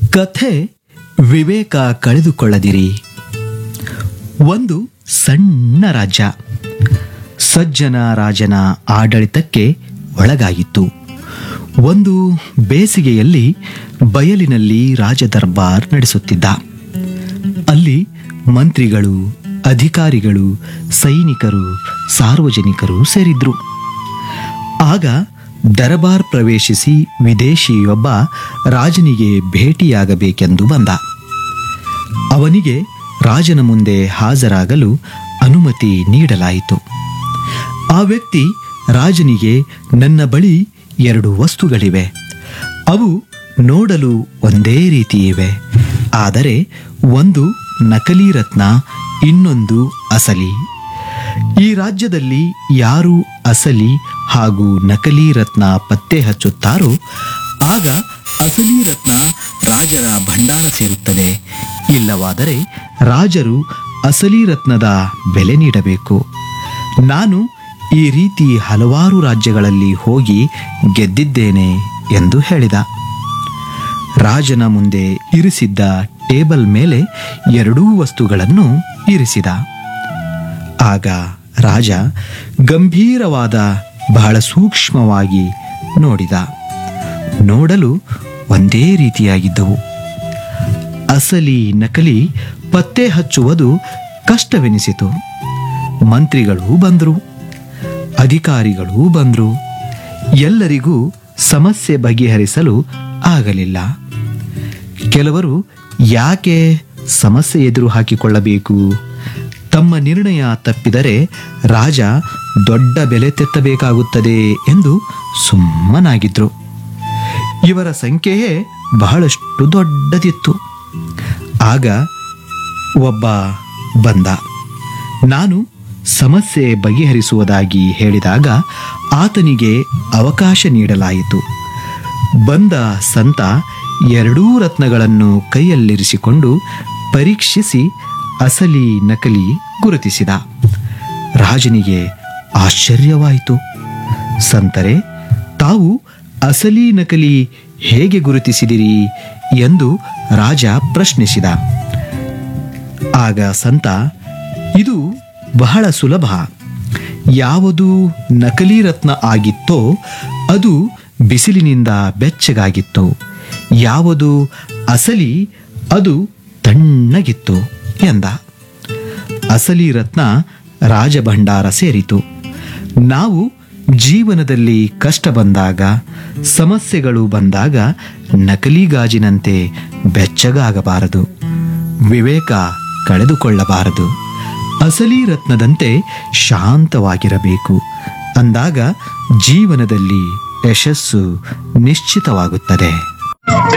ಕಥೆ ವಿವೇಕ ಕಳೆದುಕೊಳ್ಳದಿರಿ ಒಂದು ಸಣ್ಣ ರಾಜ್ಯ ಸಜ್ಜನ ರಾಜನ ಆಡಳಿತಕ್ಕೆ ಒಳಗಾಗಿತ್ತು ಒಂದು ಬೇಸಿಗೆಯಲ್ಲಿ ಬಯಲಿನಲ್ಲಿ ರಾಜದರ್ಬಾರ್ ನಡೆಸುತ್ತಿದ್ದ ಅಲ್ಲಿ ಮಂತ್ರಿಗಳು ಅಧಿಕಾರಿಗಳು ಸೈನಿಕರು ಸಾರ್ವಜನಿಕರು ಸೇರಿದ್ರು ಆಗ ದರಬಾರ್ ಪ್ರವೇಶಿಸಿ ವಿದೇಶಿಯೊಬ್ಬ ರಾಜನಿಗೆ ಭೇಟಿಯಾಗಬೇಕೆಂದು ಬಂದ ಅವನಿಗೆ ರಾಜನ ಮುಂದೆ ಹಾಜರಾಗಲು ಅನುಮತಿ ನೀಡಲಾಯಿತು ಆ ವ್ಯಕ್ತಿ ರಾಜನಿಗೆ ನನ್ನ ಬಳಿ ಎರಡು ವಸ್ತುಗಳಿವೆ ಅವು ನೋಡಲು ಒಂದೇ ರೀತಿ ಇವೆ ಆದರೆ ಒಂದು ನಕಲಿ ರತ್ನ ಇನ್ನೊಂದು ಅಸಲಿ ಈ ರಾಜ್ಯದಲ್ಲಿ ಯಾರು ಅಸಲಿ ಹಾಗೂ ನಕಲಿ ರತ್ನ ಪತ್ತೆ ಹಚ್ಚುತ್ತಾರೋ ಆಗ ಅಸಲಿ ರತ್ನ ರಾಜರ ಭಂಡಾರ ಸೇರುತ್ತದೆ ಇಲ್ಲವಾದರೆ ರಾಜರು ಅಸಲಿ ರತ್ನದ ಬೆಲೆ ನೀಡಬೇಕು ನಾನು ಈ ರೀತಿ ಹಲವಾರು ರಾಜ್ಯಗಳಲ್ಲಿ ಹೋಗಿ ಗೆದ್ದಿದ್ದೇನೆ ಎಂದು ಹೇಳಿದ ರಾಜನ ಮುಂದೆ ಇರಿಸಿದ್ದ ಟೇಬಲ್ ಮೇಲೆ ಎರಡೂ ವಸ್ತುಗಳನ್ನು ಇರಿಸಿದ ಆಗ ರಾಜ ಗಂಭೀರವಾದ ಬಹಳ ಸೂಕ್ಷ್ಮವಾಗಿ ನೋಡಿದ ನೋಡಲು ಒಂದೇ ರೀತಿಯಾಗಿದ್ದವು ಅಸಲಿ ನಕಲಿ ಪತ್ತೆ ಹಚ್ಚುವುದು ಕಷ್ಟವೆನಿಸಿತು ಮಂತ್ರಿಗಳು ಬಂದರು ಅಧಿಕಾರಿಗಳು ಬಂದರು ಎಲ್ಲರಿಗೂ ಸಮಸ್ಯೆ ಬಗೆಹರಿಸಲು ಆಗಲಿಲ್ಲ ಕೆಲವರು ಯಾಕೆ ಸಮಸ್ಯೆ ಎದುರು ಹಾಕಿಕೊಳ್ಳಬೇಕು ತಮ್ಮ ನಿರ್ಣಯ ತಪ್ಪಿದರೆ ರಾಜ ದೊಡ್ಡ ಬೆಲೆ ತೆತ್ತಬೇಕಾಗುತ್ತದೆ ಎಂದು ಸುಮ್ಮನಾಗಿದ್ರು ಇವರ ಸಂಖ್ಯೆಯೇ ಬಹಳಷ್ಟು ದೊಡ್ಡದಿತ್ತು ಆಗ ಒಬ್ಬ ಬಂದ ನಾನು ಸಮಸ್ಯೆ ಬಗೆಹರಿಸುವುದಾಗಿ ಹೇಳಿದಾಗ ಆತನಿಗೆ ಅವಕಾಶ ನೀಡಲಾಯಿತು ಬಂದ ಸಂತ ಎರಡೂ ರತ್ನಗಳನ್ನು ಕೈಯಲ್ಲಿರಿಸಿಕೊಂಡು ಪರೀಕ್ಷಿಸಿ ಅಸಲಿ ನಕಲಿ ಗುರುತಿಸಿದ ರಾಜನಿಗೆ ಆಶ್ಚರ್ಯವಾಯಿತು ಸಂತರೆ ತಾವು ಅಸಲಿ ನಕಲಿ ಹೇಗೆ ಗುರುತಿಸಿದಿರಿ ಎಂದು ರಾಜ ಪ್ರಶ್ನಿಸಿದ ಆಗ ಸಂತ ಇದು ಬಹಳ ಸುಲಭ ಯಾವುದು ನಕಲಿ ರತ್ನ ಆಗಿತ್ತೋ ಅದು ಬಿಸಿಲಿನಿಂದ ಬೆಚ್ಚಗಾಗಿತ್ತು ಯಾವುದು ಅಸಲಿ ಅದು ತಣ್ಣಗಿತ್ತು ಎಂದ ಅಸಲಿ ರತ್ನ ರಾಜಭಂಡಾರ ಸೇರಿತು ನಾವು ಜೀವನದಲ್ಲಿ ಕಷ್ಟ ಬಂದಾಗ ಸಮಸ್ಯೆಗಳು ಬಂದಾಗ ನಕಲಿ ಗಾಜಿನಂತೆ ಬೆಚ್ಚಗಾಗಬಾರದು ವಿವೇಕ ಕಳೆದುಕೊಳ್ಳಬಾರದು ಅಸಲಿ ರತ್ನದಂತೆ ಶಾಂತವಾಗಿರಬೇಕು ಅಂದಾಗ ಜೀವನದಲ್ಲಿ ಯಶಸ್ಸು ನಿಶ್ಚಿತವಾಗುತ್ತದೆ